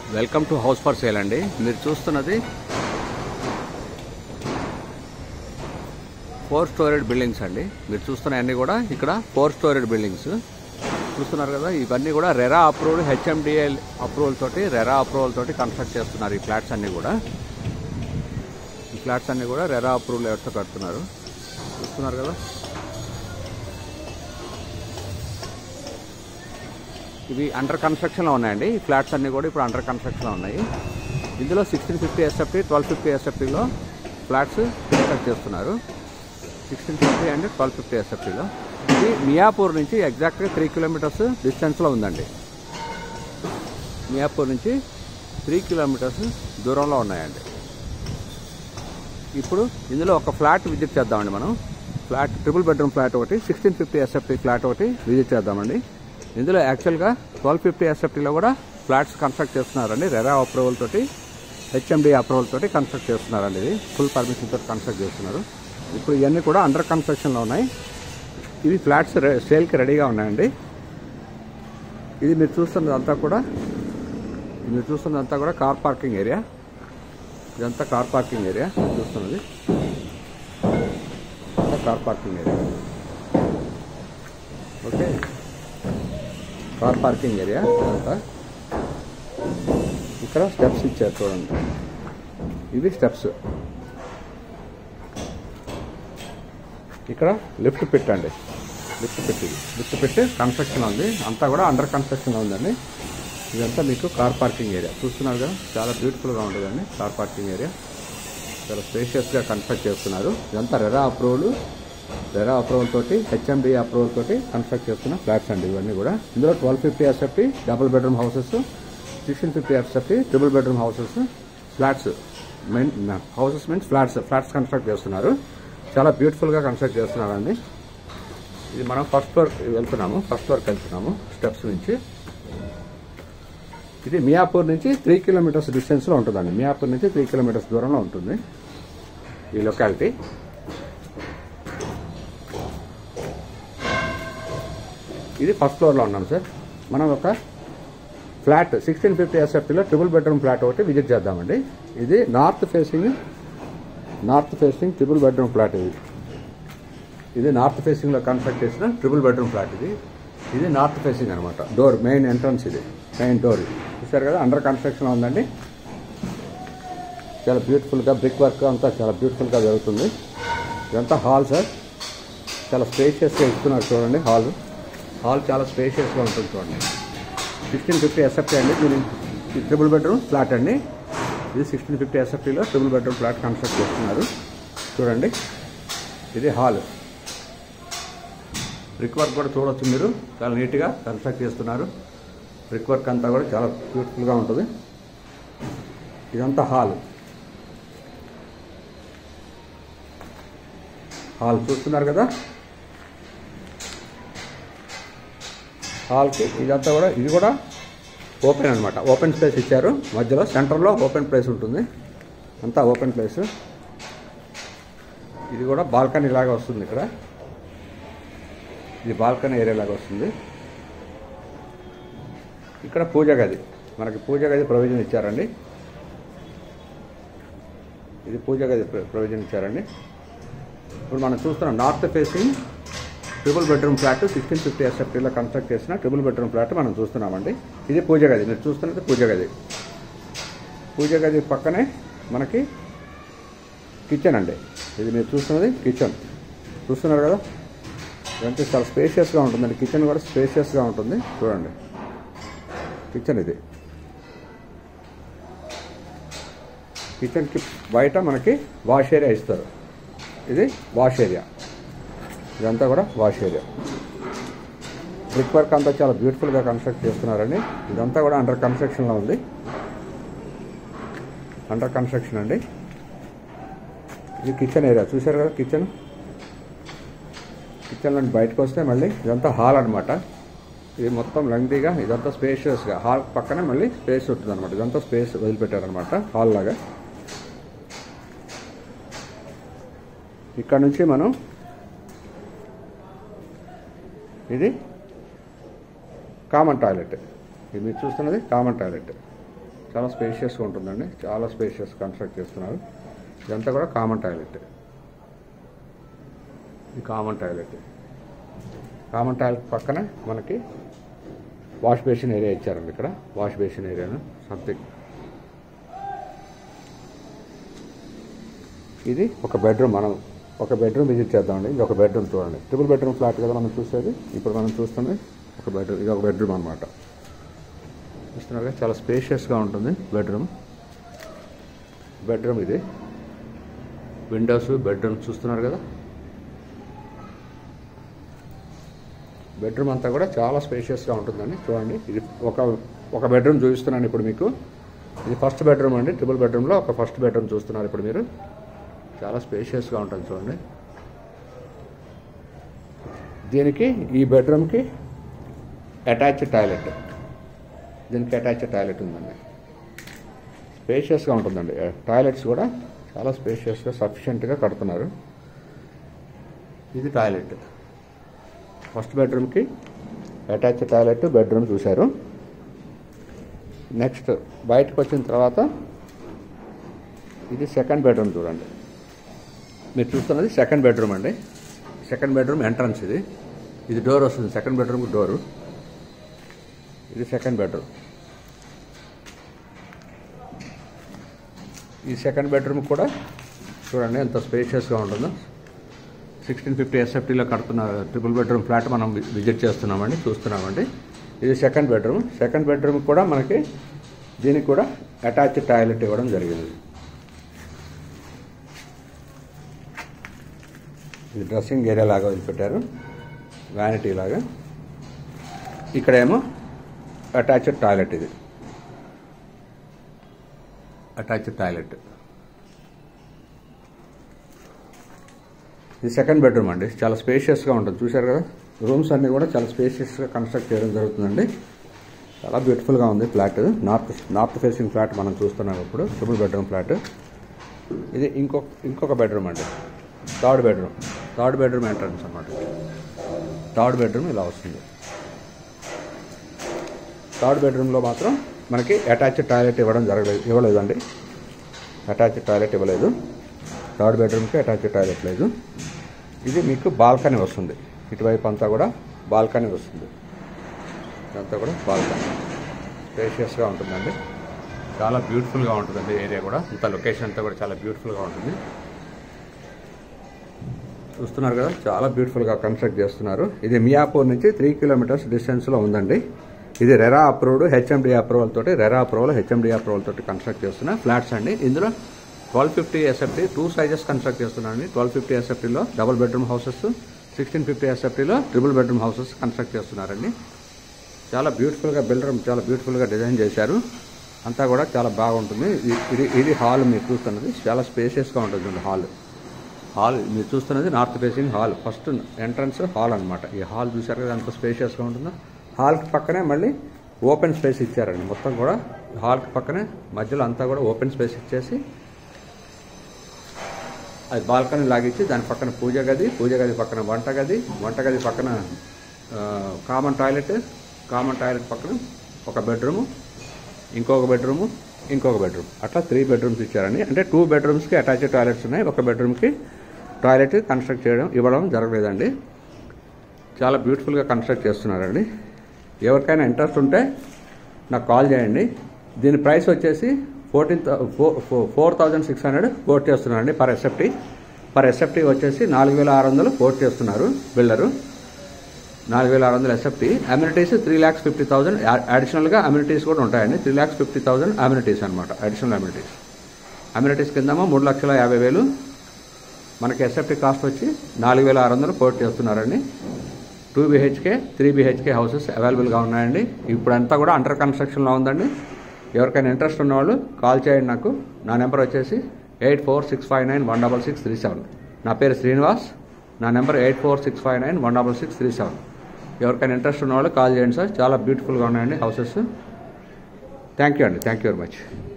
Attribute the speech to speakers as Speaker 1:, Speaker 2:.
Speaker 1: welcome to house for sale అండి మీరు చూస్తున్నది ఫోర్ స్టోరేడ్ బిల్డింగ్స్ అండి మీరు చూస్తున్న అన్ని కూడా ఇక్కడ ఫోర్ స్టోరేడ్ బిల్డింగ్స్ చూస్తున్నారు కదా ఇవన్నీ కూడా రెరా అప్రూవల్ హెచ్ఎండిఏ అప్రూవల్ తోటి రెరా అప్రూవల్ తోటి కన్స్ట్రక్ట్ చేస్తున్నారు ఈ ఫ్లాట్స్ అన్ని కూడా ఈ ఫ్లాట్స్ అన్ని కూడా రెరా అప్రూవల్ ఎవరితో కడుతున్నారు చూస్తున్నారు కదా ఇవి అండర్ కన్స్ట్రక్షన్లో ఉన్నాయండి ఈ ఫ్లాట్స్ అన్ని కూడా ఇప్పుడు అండర్ కన్స్ట్రక్షన్లో ఉన్నాయి ఇందులో sixteen fifty SFT twelve fifty ఎస్ఎఫ్టీలో ఫ్లాట్స్ కన్స్ట్రక్ట్ చేస్తున్నారు sixteen fifty and twelve fifty ఎస్ఎఫ్టీలో ఇది మియాపూర్ నుంచి ఎగ్జాక్ట్గా త్రీ కిలోమీటర్స్ డిస్టెన్స్లో ఉందండి మియాపూర్ నుంచి త్రీ కిలోమీటర్స్ దూరంలో ఉన్నాయండి ఇప్పుడు ఇందులో ఒక ఫ్లాట్ విజిట్ చేద్దామండి మనం ఫ్లాట్ ట్రిపుల్ బెడ్రూమ్ ఫ్లాట్ ఒకటి సిక్స్టీన్ ఫిఫ్టీ ఎస్ఎఫ్టీ ఫ్లాట్ ఒకటి విజిట్ చేద్దామండి ఇందులో యాక్చువల్గా ట్వెల్వ్ ఫిఫ్టీ ఎస్ఎఫ్టీలో కూడా ఫ్లాట్స్ కన్స్ట్రక్ట్ చేస్తున్నారండి రెరా అప్రూవల్ తోటి హెచ్ఎండి అప్రూవల్ తోటి కన్స్ట్రక్ట్ చేస్తున్నారండి ఇది ఫుల్ పర్మిషన్ తోటి కన్స్ట్రక్ట్ చేస్తున్నారు ఇప్పుడు ఇవన్నీ కూడా అండర్ కన్స్ట్రక్షన్లో ఉన్నాయి ఇవి ఫ్లాట్స్ సేల్కి రెడీగా ఉన్నాయండి ఇది మీరు చూస్తున్నదంతా కూడా మీరు చూస్తున్నదంతా కూడా కార్ పార్కింగ్ ఏరియా ఇదంతా కార్ పార్కింగ్ ఏరియా మీరు చూస్తున్నది ఇదంతా car parking area okay car parking area ఇదంతా ఇక్కడ స్టెప్స్ ఇచ్చారు చూడండి ఇవి స్టెప్స్ ఇక్కడ లిఫ్ట్ పెట్టండి లిఫ్ట్ పెట్టి లిఫ్ట్ పెట్టి కన్స్ట్రక్షన్ ఉంది అంతా కూడా అండర్ కన్స్ట్రక్షన్లో ఉందండి ఇదంతా మీకు కార్ పార్కింగ్ ఏరియా చూస్తున్నారు కదా చాలా బ్యూటిఫుల్గా ఉంటుందండి కార్ పార్కింగ్ ఏరియా చాలా స్పేషియస్గా కన్స్ట్రక్ట్ చేస్తున్నారు ఇదంతా రెరా అప్రూవల్ రెరా అప్రూవల్ తోటి హెచ్ఎండి అప్రూవల్ తోటి కన్స్ట్రక్ట్ చేస్తున్న ఫ్లాట్స్ అండి ఇవన్నీ కూడా ఇందులో twelve fifty SFT double bedroom houses sixteen fifty SFT triple bedroom houses flats main houses means flats flats construct చేస్తున్నారు చాలా బ్యూటిఫుల్గా కన్స్ట్రక్ట్ చేస్తున్నారండి ఇది మనం ఫస్ట్ ఫ్లోర్ వెళ్తున్నాము ఫస్ట్ ఫ్లోర్కి వెళ్తున్నాము స్టెప్స్ నుంచి ఇది మియాపూర్ నుంచి త్రీ కిలోమీటర్స్ డిస్టెన్స్లో ఉంటుందండి మియాపూర్ నుంచి త్రీ కిలోమీటర్స్ దూరంలో ఉంటుంది ఈ లొకాలిటీ ఇది ఫస్ట్ ఫ్లోర్లో ఉన్నాం సార్ మనం ఒక ఫ్లాట్ సిక్స్టీన్ ఫిఫ్టీ ఎస్ఎఫ్టీలో ట్రిపుల్ బెడ్రూమ్ ఫ్లాట్ ఒకటి విజిట్ చేద్దామండి ఇది north facing north facing triple bedroom flat ఇది ఇది నార్త్ ఫేసింగ్లో కన్స్ట్రక్ట్ చేసిన ట్రిపుల్ బెడ్రూమ్ ఫ్లాట్ ఇది ఇది నార్త్ ఫేసింగ్ అనమాట డోర్ మెయిన్ ఎంట్రన్స్ ఇది మెయిన్ డోర్ ఇది చూసారు కదా అండర్ కన్స్ట్రక్షన్లో ఉందండి చాలా బ్యూటిఫుల్గా బ్రిక్ వర్క్ అంతా చాలా బ్యూటిఫుల్గా జరుగుతుంది ఇదంతా హాల్ సార్ చాలా స్పేషియస్గా ఇస్తున్నారు చూడండి హాల్ హాల్ చాలా స్పేషియస్గా ఉంటుంది చూడండి సిక్స్టీన్ ఫిఫ్టీ ఎస్ఎఫ్టీ అండి దీని ట్రిపుల్ బెడ్రూమ్ ఫ్లాట్ అండి ఇది సిక్స్టీన్ ఫిఫ్టీ ఎస్ఎఫ్టీలో ట్రిపుల్ బెడ్రూమ్ ఫ్లాట్ కన్స్ట్రక్ట్ చేస్తున్నారు చూడండి ఇది హాల్ బ్రిక్ వర్క్ కూడా చూడొచ్చు మీరు చాలా నీట్గా కన్స్ట్రక్ట్ చేస్తున్నారు బ్రిక్ వర్క్ అంతా కూడా చాలా బ్యూటిఫుల్గా ఉంటుంది ఇదంతా హాల్ హాల్ చూస్తున్నారు కదా హాల్కి ఇదంతా కూడా ఇది కూడా ఓపెన్ అనమాట ఓపెన్ స్పేస్ ఇచ్చారు మధ్యలో సెంటర్లో ఓపెన్ ప్లేస్ ఉంటుంది అంతా ఓపెన్ ప్లేస్ ఇది కూడా బాల్కనీ లాగా వస్తుంది ఇక్కడ ఇది బాల్కనీ ఏరియా లాగా వస్తుంది ఇక్కడ పూజ గది మనకి పూజ గది ప్రొవిజన్ ఇచ్చారండి ఇది పూజ గది ప్రొవిజన్ ఇచ్చారండి ఇప్పుడు మనం చూస్తున్నాం north facing triple bedroom flat sixteen fifty ఎస్ఎఫ్టీలో కన్స్ట్రక్ట్ చేసిన ట్రిపుల్ బెడ్రూమ్ ఫ్లాట్ మనం చూస్తున్నామండి ఇది పూజ గది మీరు చూస్తున్నది పూజ గది పూజ గది పక్కనే మనకి కిచెన్ అండి ఇది మీరు చూస్తున్నది కిచెన్ చూస్తున్నారు కదా ఇదంతా చాలా స్పేషియస్గా ఉంటుందండి కిచెన్ కూడా స్పేషియస్గా ఉంటుంది చూడండి కిచెన్ ఇది కిచెన్కి బయట మనకి వాష్ ఏరియా ఇస్తారు ఇది వాష్ ఏరియా ఇదంతా కూడా వాష్ ఏరియా బ్రిక్ వర్క్ అంతా చాలా బ్యూటిఫుల్గా కన్స్ట్రక్ట్ చేస్తున్నారండి ఇదంతా కూడా అండర్ కన్స్ట్రక్షన్లో ఉంది అండర్ కన్స్ట్రక్షన్ అండి ఇది కిచెన్ ఏరియా చూసారు కదా కిచెన్ కిచెన్ నుండి బయటకు వస్తే మళ్ళీ ఇదంతా హాల్ అనమాట ఇది మొత్తం లెంగ్తీగా ఇదంతా స్పేషియస్గా హాల్ పక్కనే మళ్ళీ స్పేస్ ఉంటుంది అనమాట ఇదంతా స్పేస్ వదిలిపెట్టారనమాట హాల్ లాగా ఇక్కడ నుంచి మనం ఇది కామన్ టాయిలెట్ ఇది మీరు చూస్తున్నది కామన్ టాయిలెట్ చాలా స్పేషియస్గా ఉంటుందండి చాలా స్పేషియస్ కన్స్ట్రక్ట్ చేస్తున్నారు ఇదంతా కూడా కామన్ టాయిలెట్ ఇది కామన్ టాయిలెట్ కామన్ టాయిలెట్ పక్కన మనకి వాష్ బేసిన్ ఏరియా ఇచ్చారండి ఇక్కడ వాష్ బేసిన్ ఏరియాను సంథింగ్ ఇది ఒక బెడ్రూమ్ మనం ఒక బెడ్రూమ్ విజిట్ చేద్దామండి ఇది ఒక బెడ్రూమ్ చూడండి ట్రిపుల్ బెడ్రూమ్ ఫ్లాట్ కదా మనం చూసేది ఇప్పుడు మనం చూస్తుంది ఒక బెడ్రూమ్ ఇది ఒక బెడ్రూమ్ అనమాట చూస్తున్నారుగా చాలా స్పేషియస్గా ఉంటుంది బెడ్రూమ్ బెడ్రూమ్ ఇది విండోస్ బెడ్రూమ్ చూస్తున్నారు కదా బెడ్రూమ్ అంతా కూడా చాలా స్పేషియస్గా ఉంటుందండి చూడండి ఇది ఒక ఒక బెడ్రూమ్ చూపిస్తున్నాను ఇప్పుడు మీకు ఇది ఫస్ట్ బెడ్రూమ్ అండి ట్రిపుల్ బెడ్రూమ్లో ఒక ఫస్ట్ బెడ్రూమ్ చూస్తున్నారు ఇప్పుడు మీరు చాలా స్పేషియస్గా ఉంటుంది చూడండి దీనికి ఈ బెడ్రూమ్కి అటాచ్ టాయిలెట్ దీనికి అటాచ్ టాయిలెట్ ఉందండి స్పేషియస్గా ఉంటుందండి టాయిలెట్స్ కూడా చాలా స్పేషియస్గా సఫిషియెంట్గా కడుతున్నారు ఇది టాయిలెట్ ఫస్ట్ బెడ్రూమ్కి అటాచ్ టాయిలెట్ బెడ్రూమ్ చూశారు నెక్స్ట్ బయటకు వచ్చిన తర్వాత ఇది సెకండ్ బెడ్రూమ్ చూడండి మీరు చూస్తున్నది సెకండ్ బెడ్రూమ్ అండి సెకండ్ బెడ్రూమ్ ఎంట్రన్స్ ఇది ఇది డోర్ వస్తుంది సెకండ్ బెడ్రూమ్కి డోరు ఇది సెకండ్ బెడ్రూమ్ ఈ సెకండ్ బెడ్రూమ్ కూడా చూడండి ఎంత స్పేషియస్గా ఉంటుందో సిక్స్టీన్ ఫిఫ్టీ ఎస్ఎఫ్టీలో కడుతున్న ట్రిపుల్ బెడ్రూమ్ ఫ్లాట్ మనం వి- విజిట్ చేస్తున్నామండి చూస్తున్నామండి ఇది సెకండ్ బెడ్రూమ్ సెకండ్ బెడ్రూమ్ కూడా మనకి దీనికి కూడా అటాచ్ టాయిలెట్ ఇవ్వడం జరిగింది ఇది డ్రెస్సింగ్ ఏరియా లాగా వదిలిపెట్టారు వ్యానిటీ లాగా ఇక్కడేమో అటాచ్డ్ టాయిలెట్ ఇది అటాచ్డ్ టాయిలెట్ ఇది సెకండ్ బెడ్రూమ్ అండి చాలా స్పేషియస్గా ఉంటుంది చూశారు కదా రూమ్స్ అన్నీ కూడా చాలా స్పేషియస్గా కన్స్ట్రక్ట్ చేయడం జరుగుతుందండి చాలా బ్యూటిఫుల్గా ఉంది flat north north facing flat మనం చూస్తున్నాం ఇప్పుడు ట్రిపుల్ బెడ్రూమ్ ఫ్లాట్ ఇది ఇంకొక ఇంకొక బెడ్రూమ్ అండి third bedroom third bedroom entrance అన్నమాట థర్డ్ బెడ్రూమ్ ఇలా వస్తుంది థర్డ్ బెడ్రూమ్లో మాత్రం మనకి అటాచ్డ్ టాయిలెట్ ఇవ్వడం జరగలేదు ఇవ్వలేదండి అటాచ్డ్ టాయిలెట్ ఇవ్వలేదు థర్డ్ బెడ్రూమ్కి అటాచ్డ్ టాయిలెట్ లేదు ఇది మీకు బాల్కనీ వస్తుంది ఇటువైపు అంతా కూడా బాల్కనీ వస్తుంది ఇదంతా కూడా బాల్కనీ స్పేషియస్గా ఉంటుందండి చాలా బ్యూటిఫుల్గా ఉంటుందండి ఏరియా కూడా ఇంత లొకేషన్ అంతా కూడా చాలా బ్యూటిఫుల్గా ఉంటుంది చూస్తున్నారు కదా చాలా బ్యూటిఫుల్గా కన్స్ట్రక్ట్ చేస్తున్నారు ఇది మియాపూర్ నుంచి త్రీ కిలోమీటర్స్ డిస్టెన్స్లో ఉందండి ఇది రెరా అప్రూవ్డ్ హెచ్ఎండి అప్రూవల్ తోటి రెరా అప్రూవల్ హెచ్ఎండి అప్రూవల్ తోటి కన్స్ట్రక్ట్ చేస్తున్న ఫ్లాట్స్ అండి ఇందులో twelve fifty SFT two sizes construct చేస్తున్నారండి ట్వెల్వ్ ఫిఫ్టీ ఎస్ఎఫ్టీలో double bedroom houses sixteen fifty ఎస్ఎఫ్టీలో ట్రిపుల్ బెడ్రూమ్ హౌసెస్ కన్స్ట్రక్ట్ చేస్తున్నారండి చాలా బ్యూటిఫుల్గా బిల్డర్ చాలా బ్యూటిఫుల్గా డిజైన్ చేశారు అంతా కూడా చాలా బాగుంటుంది ఇది- ఇది ఇది హాల్ మీరు చూస్తున్నది చాలా స్పేషియస్గా ఉంటుంది హాల్ హాల్ మీరు చూస్తున్నది north facing hall first entrance hall అన్నమాట ఈ హాల్ చూసారు కదా ఎంత స్పేషియస్గా ఉంటుందో హాల్కి పక్కనే మళ్ళీ ఓపెన్ స్పేస్ ఇచ్చారండి మొత్తం కూడా హాల్కి పక్కనే మధ్యలో అంతా కూడా ఓపెన్ స్పేస్ ఇచ్చేసి అది బాల్కనీ లాగిచ్చి దాని పక్కన పూజ గది పూజ గది పక్కన వంట గది వంట గది పక్కన ఆ, కామన్ టాయిలెట్ కామన్ టాయిలెట్ పక్కన ఒక బెడ్రూము ఇంకొక బెడ్రూము ఇంకొక బెడ్రూమ్ అట్లా త్రీ బెడ్రూమ్స్ ఇచ్చారండి అంటే టూ బెడ్రూమ్స్కి అటాచ్డ్ టాయిలెట్స్ ఉన్నాయి ఒక బెడ్రూమ్కి టాయిలెట్ కన్స్ట్రక్ట్ చేయడం ఇవ్వడం జరగలేదండి చాలా బ్యూటిఫుల్గా కన్స్ట్రక్ట్ చేస్తున్నారండి ఎవరికైనా ఇంట్రెస్ట్ ఉంటే నాకు కాల్ చేయండి దీని ప్రైస్ వచ్చేసి fourteen four thousand six hundred quote చేస్తున్నారండి పర్ ఎస్ఎఫ్టీ పర్ ఎస్ఎఫ్టీ వచ్చేసి నాలుగు వేల ఆరు వందలు కోట్ చేస్తున్నారు బిల్డరు నాలుగు వేల ఆరు వందల SFT amenities three lakhs fifty thousand అడిషనల్గా అమ్యూనిటీస్ కూడా ఉంటాయండి three lakhs fifty thousand amenities అనమాట అడిషనల్ అమ్యూనిటీస్ అమ్యూనిటీస్ కిందమో మూడు లక్షల యాభై వేలు మనకి ఎస్ఎఫ్టీ కాస్ట్ వచ్చి నాలుగు వేల ఆరు వందలు కోట్ చేస్తున్నారండి two BHK three BHK houses అవైలబుల్గా ఉన్నాయండి ఇప్పుడంతా కూడా అండర్ కన్స్ట్రక్షన్లో ఉందండి ఎవరికైనా ఇంట్రెస్ట్ ఉన్నవాళ్ళు కాల్ చేయండి నాకు నా నెంబర్ వచ్చేసి eight four six five nine one double six three seven నా పేరు శ్రీనివాస్ నా number eight four six five nine one double six three seven ఎవరికైనా ఇంట్రెస్ట్ ఉన్నవాళ్ళు కాల్ చేయండి సార్ చాలా బ్యూటిఫుల్గా ఉన్నాయండి హౌసెస్ థ్యాంక్ యూ అండి థ్యాంక్ యూ వెరీ మచ్